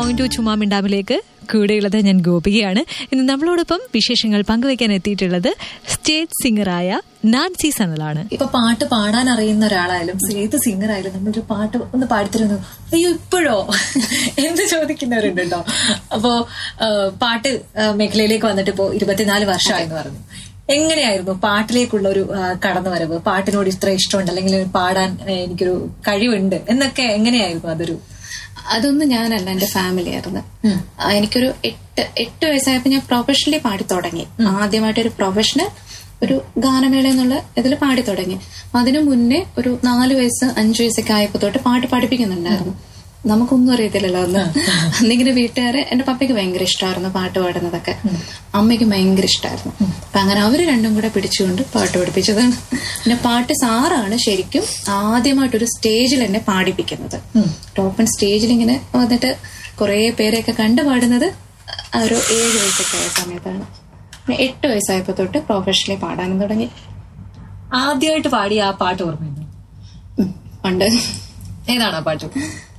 point two ചുമാമിണ്ടാമിലേക്ക് കൂടെയുള്ളത് ഞാൻ ഗോപികയാണ് ഇന്ന് നമ്മളോടൊപ്പം വിശേഷങ്ങൾ പങ്കുവയ്ക്കാൻ എത്തിയിട്ടുള്ളത് സ്റ്റേജ് സിംഗറായ നാൻസി സനലാണ് ഇപ്പൊ പാട്ട് പാടാൻ അറിയുന്ന ഒരാളായാലും ഏത് സിംഗർ ആയാലും നമ്മളൊരു പാട്ട് ഒന്ന് പാടിത്തരുന്നു അയ്യോ ഇപ്പോഴോ എന്ന് ചോദിക്കുന്നവരുണ്ട് കേട്ടോ അപ്പോ ആ, പാട്ട് ആ, മേഖലയിലേക്ക് വന്നിട്ട് ഇപ്പോ ഇരുപത്തിനാല് വർഷമായെന്ന് പറഞ്ഞു എങ്ങനെയായിരുന്നു പാട്ടിലേക്കുള്ള ഒരു ആ, കടന്നുവരവ് പാട്ടിനോട് ഇത്ര ഇഷ്ടമുണ്ട് അല്ലെങ്കിൽ പാടാൻ ആ, എനിക്കൊരു കഴിവുണ്ട് എന്നൊക്കെ എങ്ങനെയായിരുന്നു അതൊരു അതൊന്നും ഞാനല്ല എന്റെ ഫാമിലി ആയിരുന്നു ആ, എനിക്കൊരു എട്ട് എട്ട് വയസ്സായപ്പോ ഞാൻ പ്രൊഫഷണലി പാടി തുടങ്ങി ആദ്യമായിട്ട് ഒരു പ്രൊഫഷണൽ ഒരു ഗാനമേള എന്നുള്ള ഇതിൽ പാടി തുടങ്ങി അതിനു മുന്നേ ഒരു നാല് വയസ്സ് അഞ്ചു വയസ്സൊക്കെ ആയപ്പോ തൊട്ട് പാട്ട് പഠിപ്പിക്കുന്നുണ്ടായിരുന്നു നമുക്കൊന്നും അറിയത്തില്ലല്ലോ അന്ന് അന്നിങ്ങനെ വീട്ടുകാരെ എന്റെ പപ്പയ്ക്ക് ഭയങ്കര ഇഷ്ടമായിരുന്നു പാട്ട് പാടുന്നതൊക്കെ അമ്മയ്ക്ക് ഭയങ്കര ഇഷ്ടമായിരുന്നു അപ്പൊ അങ്ങനെ അവര് രണ്ടും കൂടെ പിടിച്ചുകൊണ്ട് പാട്ട് പഠിപ്പിച്ചതാണ് പിന്നെ പാട്ട് സാറാണ് ശരിക്കും ആദ്യമായിട്ടൊരു സ്റ്റേജിൽ എന്നെ പാടിപ്പിക്കുന്നത് ടോപ്പൻ സ്റ്റേജിൽ ഇങ്ങനെ വന്നിട്ട് കുറെ പേരെയൊക്കെ കണ്ടു പാടുന്നത് ആ ഒരു ഏഴ് വയസ്സൊക്കെ ആയ സമയത്താണ് പിന്നെ എട്ട് വയസ്സായപ്പോ തൊട്ട് പ്രൊഫഷണലി പാടാനും തുടങ്ങി ആദ്യമായിട്ട് പാടിയ ആ പാട്ട് ഓർമ്മയുണ്ടോ ഉം, ഉണ്ട് ഏതാണ് ആ പാട്ട്